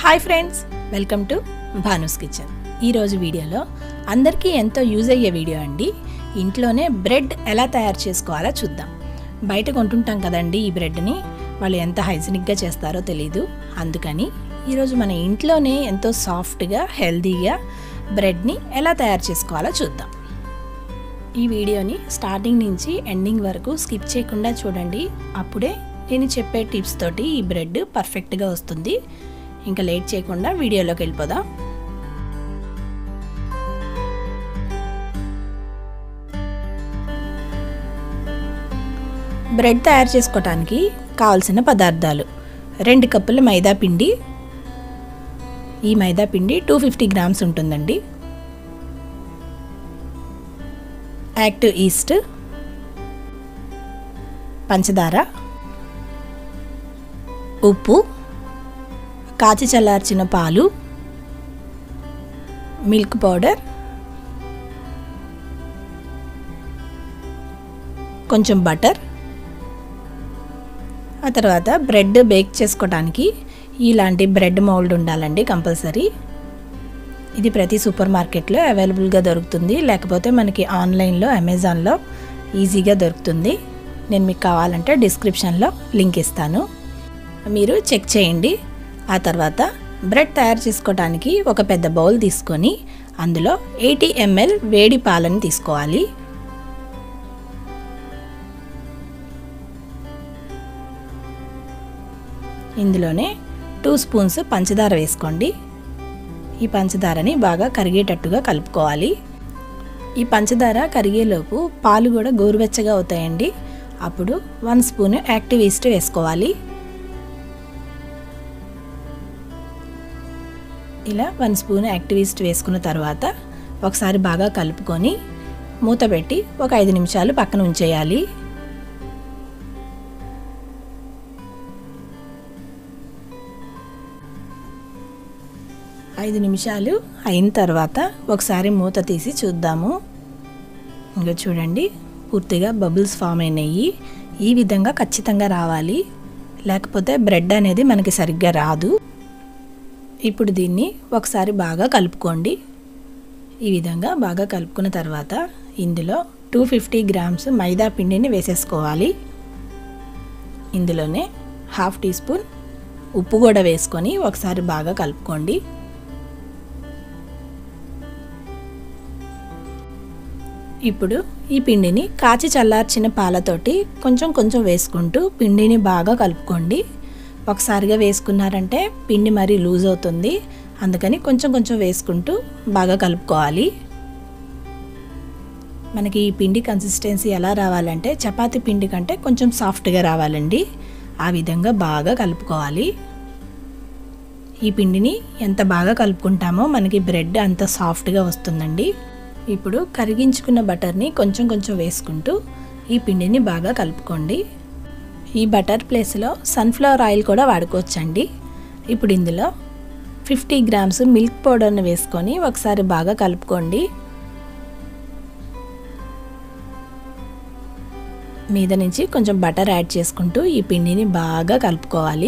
hi friends welcome to Bhanu's kitchen ఈరోజు వీడియోలో అందరికీ ఎంతో యూజ్ అయ్యే వీడియో అండి ఇంట్లోనే బ్రెడ్ ఎలా తయారు చేసుకోవాలో చూద్దాం బయట కొంటుంటాం కదండి ఈ బ్రెడ్ని వాళ్ళు ఎంత హైజీనిక్గా చేస్తారో తెలీదు అందుకని ఈరోజు మన ఇంట్లోనే ఎంతో సాఫ్ట్గా హెల్తీగా బ్రెడ్ని ఎలా తయారు చేసుకోవాలో చూద్దాం ఈ వీడియోని స్టార్టింగ్ నుంచి ఎండింగ్ వరకు స్కిప్ చేయకుండా చూడండి అప్పుడే నేను చెప్పే టిప్స్ తోటి ఈ బ్రెడ్ పర్ఫెక్ట్గా వస్తుంది ఇంకా లేట్ చేయకుండా వీడియోలోకి వెళ్ళిపోదాం బ్రెడ్ తయారు చేసుకోవటానికి కావాల్సిన పదార్థాలు రెండు కప్పుల మైదా పిండి ఈ మైదా పిండి టూ ఫిఫ్టీ గ్రామ్స్ ఉంటుందండి యాక్టివ్ ఈస్ట్ పంచదార ఉప్పు కాచి చల్లార్చిన పాలు మిల్క్ పౌడర్ కొంచెం బటర్ ఆ తర్వాత బ్రెడ్ బేక్ చేసుకోవడానికి ఇలాంటి బ్రెడ్ మౌల్డ్ ఉండాలండి కంపల్సరీ ఇది ప్రతి సూపర్ మార్కెట్లో అవైలబుల్గా దొరుకుతుంది లేకపోతే మనకి ఆన్లైన్లో అమెజాన్లో ఈజీగా దొరుకుతుంది నేను మీకు కావాలంటే డిస్క్రిప్షన్లో లింక్ ఇస్తాను మీరు చెక్ చేయండి ఆ తర్వాత బ్రెడ్ తయారు చేసుకోవడానికి ఒక పెద్ద బౌల్ తీసుకొని అందులో ఎయిటీ ఎంఎల్ వేడి పాలను తీసుకోవాలి ఇందులోనే టూ స్పూన్స్ పంచదార వేసుకోండి ఈ పంచదారని బాగా కరిగేటట్టుగా కలుపుకోవాలి ఈ పంచదార కరిగేలోపు పాలు కూడా గోరువెచ్చగా అవుతాయండి అప్పుడు వన్ స్పూన్ యాక్టివ్ ఈస్ట్ వేసుకోవాలి ఇలా వన్ స్పూన్ యాక్టివ్ ఈస్ట్ వేసుకున్న తర్వాత ఒకసారి బాగా కలుపుకొని మూత పెట్టి ఒక ఐదు నిమిషాలు పక్కన ఉంచేయాలి ఐదు నిమిషాలు అయిన తర్వాత ఒకసారి మూత తీసి చూద్దాము ఇంకా చూడండి పూర్తిగా బబుల్స్ ఫామ్ అయినాయి ఈ విధంగా ఖచ్చితంగా రావాలి లేకపోతే బ్రెడ్ అనేది మనకి సరిగ్గా రాదు ఇప్పుడు దీన్ని ఒకసారి బాగా కలుపుకోండి ఈ విధంగా బాగా కలుపుకున్న తర్వాత ఇందులో టూ ఫిఫ్టీ గ్రామ్స్ మైదా పిండిని వేసేసుకోవాలి ఇందులోనే హాఫ్ టీ స్పూన్ ఉప్పు కూడా వేసుకొని ఒకసారి బాగా కలుపుకోండి ఇప్పుడు ఈ పిండిని కాచి చల్లార్చిన పాలతోటి కొంచెం కొంచెం వేసుకుంటూ పిండిని బాగా కలుపుకోండి ఒకసారిగా వేసుకున్నారంటే పిండి మరీ లూజ్ అవుతుంది అందుకని కొంచెం కొంచెం వేసుకుంటూ బాగా కలుపుకోవాలి మనకి ఈ పిండి కన్సిస్టెన్సీ ఎలా రావాలంటే చపాతి పిండి కంటే కొంచెం సాఫ్ట్గా రావాలండి ఆ విధంగా బాగా కలుపుకోవాలి ఈ పిండిని ఎంత బాగా కలుపుకుంటామో మనకి బ్రెడ్ అంత సాఫ్ట్గా వస్తుందండి ఇప్పుడు కరిగించుకున్న బటర్ని కొంచెం కొంచెం వేసుకుంటూ ఈ పిండిని బాగా కలుపుకోండి ఈ బటర్ ప్లేస్లో సన్ఫ్లవర్ ఆయిల్ కూడా వాడుకోవచ్చండి ఇప్పుడు ఇందులో ఫిఫ్టీ గ్రామ్స్ మిల్క్ పౌడర్ని వేసుకొని ఒకసారి బాగా కలుపుకోండి మీద నుంచి కొంచెం బటర్ యాడ్ చేసుకుంటూ ఈ పిండిని బాగా కలుపుకోవాలి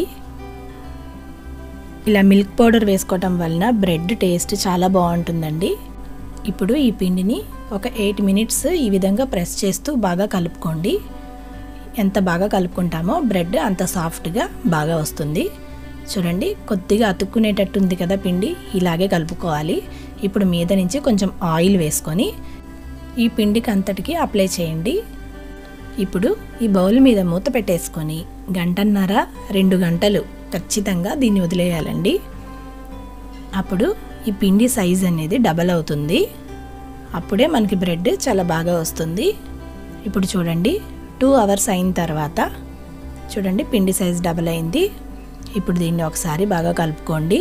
ఇలా మిల్క్ పౌడర్ వేసుకోవటం వలన బ్రెడ్ టేస్ట్ చాలా బాగుంటుందండి ఇప్పుడు ఈ పిండిని ఒక ఎయిట్ మినిట్స్ ఈ విధంగా ప్రెస్ చేస్తూ బాగా కలుపుకోండి ఎంత బాగా కలుపుకుంటామో బ్రెడ్ అంత సాఫ్ట్గా బాగా వస్తుంది చూడండి కొద్దిగా అతుక్కునేటట్టు ఉంది కదా పిండి ఇలాగే కలుపుకోవాలి ఇప్పుడు మీద నుంచి కొంచెం ఆయిల్ వేసుకొని ఈ పిండికి అంతటికి అప్లై చేయండి ఇప్పుడు ఈ బౌల్ మీద మూత పెట్టేసుకొని గంటన్నర రెండు గంటలు ఖచ్చితంగా దీన్ని వదిలేయాలండి అప్పుడు ఈ పిండి సైజ్ అనేది డబల్ అవుతుంది అప్పుడే మనకి బ్రెడ్ చాలా బాగా వస్తుంది ఇప్పుడు చూడండి టూ అవర్స్ అయిన తర్వాత చూడండి పిండి సైజ్ డబల్ అయింది ఇప్పుడు దీన్ని ఒకసారి బాగా కలుపుకోండి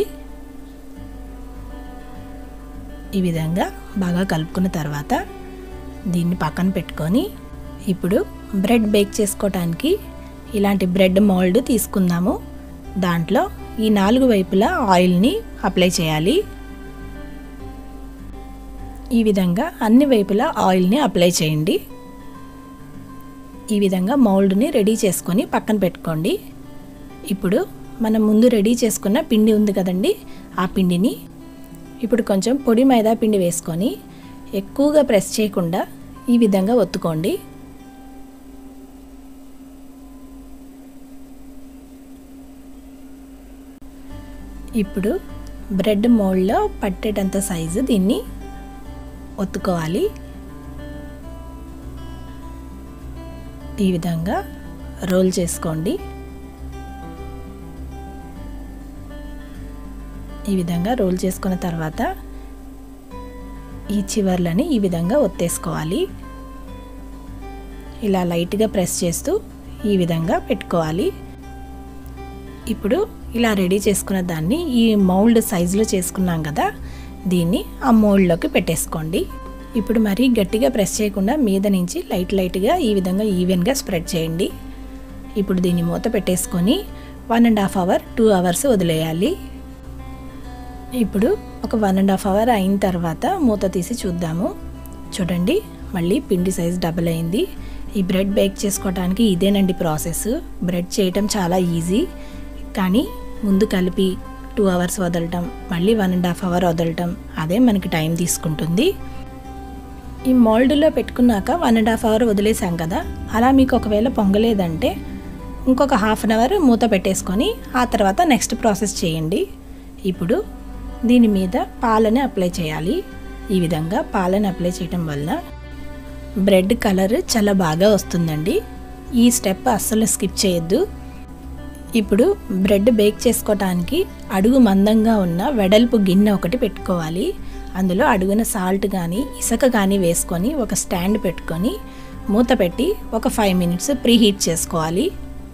ఈ విధంగా బాగా కలుపుకున్న తర్వాత దీన్ని పక్కన పెట్టుకొని ఇప్పుడు బ్రెడ్ బేక్ చేసుకోవటానికి ఇలాంటి బ్రెడ్ మోల్డ్ తీసుకుందాము దాంట్లో ఈ నాలుగు వైపులా ఆయిల్ని అప్లై చేయాలి ఈ విధంగా అన్ని వైపులా ఆయిల్ని అప్లై చేయండి ఈ విధంగా మౌల్డ్ని రెడీ చేసుకొని పక్కన పెట్టుకోండి ఇప్పుడు మనం ముందు రెడీ చేసుకున్న పిండి ఉంది కదండి ఆ పిండిని ఇప్పుడు కొంచెం పొడి మైదా పిండి వేసుకొని ఎక్కువగా ప్రెస్ చేయకుండా ఈ విధంగా ఒత్తుకోండి ఇప్పుడు బ్రెడ్ మోల్డ్లో పట్టేటంత సైజు దీన్ని ఒత్తుకోవాలి ఈ విధంగా రోల్ చేసుకోండి ఈ విధంగా రోల్ చేసుకున్న తర్వాత ఈ చివర్లని ఈ విధంగా ఒత్తేసుకోవాలి ఇలా లైట్గా ప్రెస్ చేస్తూ ఈ విధంగా పెట్టుకోవాలి ఇప్పుడు ఇలా రెడీ చేసుకున్న దాన్ని ఈ మౌల్డ్ సైజులో చేసుకున్నాం కదా దీన్ని ఆ మౌల్డ్లోకి పెట్టేసుకోండి ఇప్పుడు మరీ గట్టిగా ప్రెస్ చేయకుండా మీద నుంచి లైట్ లైట్గా ఈ విధంగా ఈవెన్గా స్ప్రెడ్ చేయండి ఇప్పుడు దీన్ని మూత పెట్టేసుకొని one and half hour two hours వదిలేయాలి ఇప్పుడు ఒక వన్ అండ్ హాఫ్ అవర్ అయిన తర్వాత మూత తీసి చూద్దాము చూడండి మళ్ళీ పిండి సైజ్ డబుల్ అయింది ఈ బ్రెడ్ బేక్ చేసుకోవడానికి ఇదేనండి ప్రాసెస్ బ్రెడ్ చేయటం చాలా ఈజీ కానీ ముందు కలిపి టూ అవర్స్ వదలటం మళ్ళీ వన్ అండ్ హాఫ్ అవర్ వదలటం అదే మనకి టైం తీసుకుంటుంది ఈ మోల్డ్లో పెట్టుకున్నాక వన్ అండ్ హాఫ్ అవర్ వదిలేసాం కదా అలా మీకు ఒకవేళ పొంగలేదంటే ఇంకొక హాఫ్ అన్ అవర్ మూత పెట్టేసుకొని ఆ తర్వాత నెక్స్ట్ ప్రాసెస్ చేయండి ఇప్పుడు దీని మీద పాలని అప్లై చేయాలి ఈ విధంగా పాలని అప్లై చేయటం వల్ల బ్రెడ్ కలర్ చాలా బాగా వస్తుందండి ఈ స్టెప్ అస్సలు స్కిప్ చేయొద్దు ఇప్పుడు బ్రెడ్ బేక్ చేసుకోవటానికి అడుగు మందంగా ఉన్న వెడల్పు గిన్నె ఒకటి పెట్టుకోవాలి అందులో అడుగున సాల్ట్ కానీ ఇసుక కానీ వేసుకొని ఒక స్టాండ్ పెట్టుకొని మూత పెట్టి ఒక ఫైవ్ మినిట్స్ ప్రీ హీట్ చేసుకోవాలి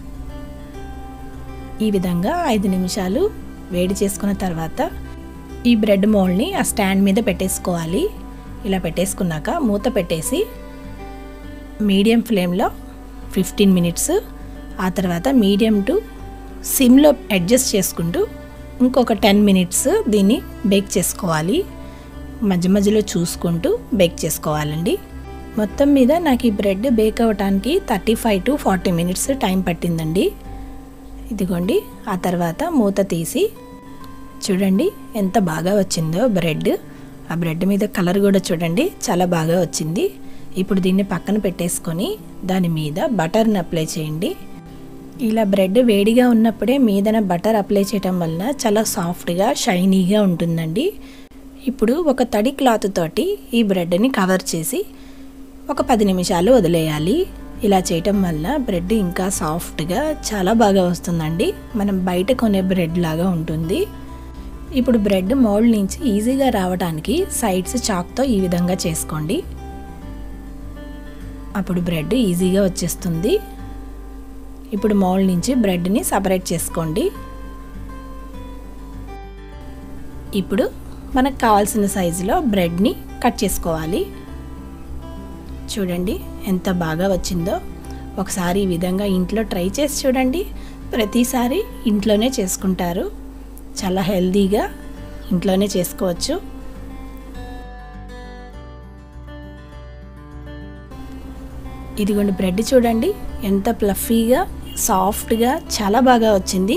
ఈ విధంగా ఐదు నిమిషాలు వేడి చేసుకున్న తర్వాత ఈ బ్రెడ్ మోల్డ్ని ఆ స్టాండ్ మీద పెట్టేసుకోవాలి ఇలా పెట్టేసుకున్నాక మూత పెట్టేసి మీడియం ఫ్లేమ్లో ఫిఫ్టీన్ మినిట్స్ ఆ తర్వాత మీడియం టు సిమ్లో అడ్జస్ట్ చేసుకుంటూ ఇంకొక టెన్ మినిట్స్ దీన్ని బేక్ చేసుకోవాలి మధ్య మధ్యలో చూసుకుంటూ బేక్ చేసుకోవాలండి మొత్తం మీద నాకు ఈ బ్రెడ్ బేక్ అవ్వటానికి thirty five to forty minutes time పట్టిందండి ఇదిగోండి ఆ తర్వాత మూత తీసి చూడండి ఎంత బాగా వచ్చిందో బ్రెడ్ ఆ బ్రెడ్ మీద కలర్ కూడా చూడండి చాలా బాగా వచ్చింది ఇప్పుడు దీన్ని పక్కన పెట్టేసుకొని దాని మీద బటర్ని అప్లై చేయండి ఇలా బ్రెడ్ వేడిగా ఉన్నప్పుడే మీదన బటర్ అప్లై చేయటం వలన చాలా సాఫ్ట్గా షైనీగా ఉంటుందండి ఇప్పుడు ఒక తడి క్లాత్ తోటి ఈ బ్రెడ్ని కవర్ చేసి ఒక పది నిమిషాలు వదిలేయాలి ఇలా చేయటం వల్ల బ్రెడ్ ఇంకా సాఫ్ట్గా చాలా బాగా వస్తుందండి మనం బయట కొనే బ్రెడ్ లాగా ఉంటుంది ఇప్పుడు బ్రెడ్ మోల్డ్ నుంచి ఈజీగా రావడానికి సైడ్స్ చాక్తో ఈ విధంగా చేసుకోండి అప్పుడు బ్రెడ్ ఈజీగా వచ్చేస్తుంది ఇప్పుడు మౌల్డ్ నుంచి బ్రెడ్ని సపరేట్ చేసుకోండి ఇప్పుడు మనకు కావాల్సిన సైజులో బ్రెడ్ని కట్ చేసుకోవాలి చూడండి ఎంత బాగా వచ్చిందో ఒకసారి ఈ విధంగా ఇంట్లో ట్రై చేసి చూడండి ప్రతిసారి ఇంట్లోనే చేసుకుంటారు చాలా హెల్తీగా ఇంట్లోనే చేసుకోవచ్చు ఇదిగోండి బ్రెడ్ చూడండి ఎంత ప్లఫీగా సాఫ్ట్గా చాలా బాగా వచ్చింది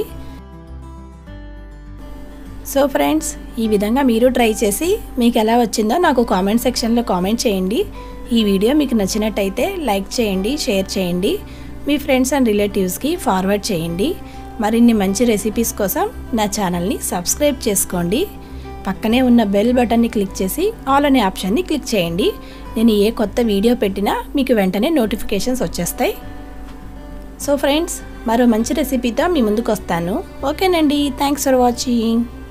సో ఫ్రెండ్స్ ఈ విధంగా మీరు ట్రై చేసి మీకు ఎలా వచ్చిందో నాకు కామెంట్ సెక్షన్లో కామెంట్ చేయండి ఈ వీడియో మీకు నచ్చినట్టయితే లైక్ చేయండి షేర్ చేయండి మీ ఫ్రెండ్స్ అండ్ రిలేటివ్స్కి ఫార్వర్డ్ చేయండి మరిన్ని మంచి రెసిపీస్ కోసం నా ఛానల్ని సబ్స్క్రైబ్ చేసుకోండి పక్కనే ఉన్న బెల్ బటన్ని క్లిక్ చేసి ఆల్ అనే ఆప్షన్ని క్లిక్ చేయండి నేను ఏ కొత్త వీడియో పెట్టినా మీకు వెంటనే నోటిఫికేషన్స్ వచ్చేస్తాయి సో ఫ్రెండ్స్ మరో మంచి రెసిపీతో మీ ముందుకు వస్తాను ఓకేనండి థ్యాంక్స్ ఫర్ వాచింగ్